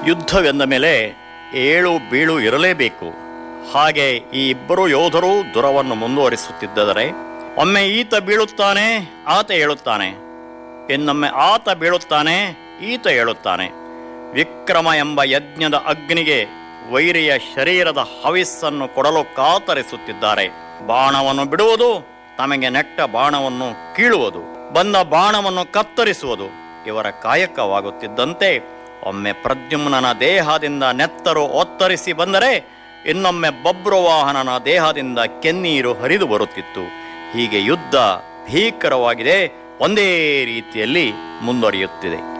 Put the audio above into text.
ಯುದ್ಧವೆಂದ ಮೇಲೆ ಏಳು ಬೀಳು ಇರಲೇಬೇಕು ಹಾಗೆ ಈ ಇಬ್ಬರು ಯೋಧರು ದುರವನ್ನು ಮುಂದುವರಿಸುತ್ತಿದ್ದರೆ ಒಮ್ಮೆ ಈತ ಬೀಳುತ್ತಾನೆ ಆತ ಏಳುತ್ತಾನೆ ಇನ್ನೊಮ್ಮೆ ಆತ ಬೀಳುತ್ತಾನೆ ಈತ ಏಳುತ್ತಾನೆ ವಿಕ್ರಮ ಎಂಬ ಯಜ್ಞದ ಅಗ್ನಿಗೆ ವೈರಿಯ ಶರೀರದ ಹವಿಸ್ಸನ್ನು ಕೊಡಲು ಕಾತರಿಸುತ್ತಿದ್ದಾರೆ ಬಾಣವನ್ನು ಬಿಡುವುದು ತಮಗೆ ನೆಟ್ಟ ಬಾಣವನ್ನು ಕೀಳುವುದು ಬಂದ ಬಾಣವನ್ನು ಕತ್ತರಿಸುವುದು ಇವರ ಕಾಯಕವಾಗುತ್ತಿದ್ದಂತೆ ಒಮ್ಮೆ ಪ್ರದ್ಯುಮ್ನನ ದೇಹದಿಂದ ನೆತ್ತರು ಒತ್ತರಿಸಿ ಬಂದರೆ ಇನ್ನೊಮ್ಮೆ ಬಬ್ರುವಾಹನನ ದೇಹದಿಂದ ಕೆನ್ನೀರು ಹರಿದು ಬರುತ್ತಿತ್ತು ಹೀಗೆ ಯುದ್ಧ ಭೀಕರವಾಗಿದೆ ಒಂದೇ ರೀತಿಯಲ್ಲಿ ಮುಂದುವರಿಯುತ್ತಿದೆ